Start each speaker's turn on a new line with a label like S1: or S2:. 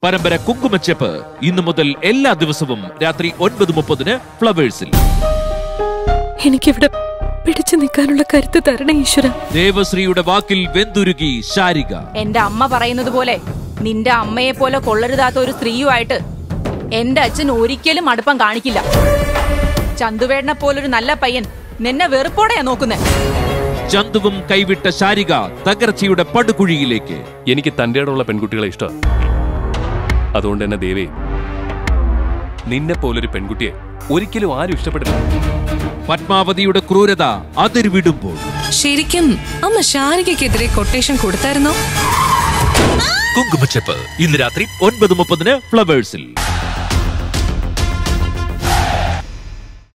S1: പരമ്പര കുങ്കുമച്ചെപ്പ് ഇന്നു മുതൽ എല്ലാ ദിവസവും രാത്രി ഒൻപത് മുപ്പതിന് ഫ്ലവേഴ്സിൽ
S2: എനിക്കിവിടെ പിടിച്ചു നിൽക്കാനുള്ള കരുത്ത് തരണേ ഈശ്വര
S1: ദേവശ്രീയുടെ വാക്കിൽ വെന്തുരുകി ശാരിക
S3: എന്റെ അമ്മ പറയുന്നത് പോലെ നിന്റെ അമ്മയെ പോലെ കൊള്ളരുതാത്ത ഒരു സ്ത്രീയുമായിട്ട് എന്റെ അച്ഛൻ ഒരിക്കലും അടുപ്പം കാണിക്കില്ല ചന്തുവേടനെ പോലൊരു നല്ല പയ്യൻ നിന്നെ വെറുപ്പോടെയാ നോക്കുന്നേ
S1: ചന്തുവും കൈവിട്ട ശാരിക തകർച്ചയുടെ പടുകുഴിയിലേക്ക്
S4: എനിക്ക് തൻ്റെ ഇടമുള്ള പെൺകുട്ടികളെ ഇഷ്ടം അതുകൊണ്ട് തന്നെ ദേവി നിന്നെ പോലൊരു പെൺകുട്ടിയെ ഒരിക്കലും ആരും ഇഷ്ടപ്പെടില്ല
S1: പത്മാവതിയുടെ ക്രൂരത അതിർവിടുമ്പോൾ
S2: ശരിക്കും അമ്മ ശാരികയ്ക്കെതിരെ കൊട്ടേഷൻ കൊടുത്തായിരുന്നോ
S1: കുങ്കുമച്ചെപ്പ് ഇന്ന് രാത്രി ഒൻപത് മുപ്പതിന് ഫ്ലവേഴ്സിൽ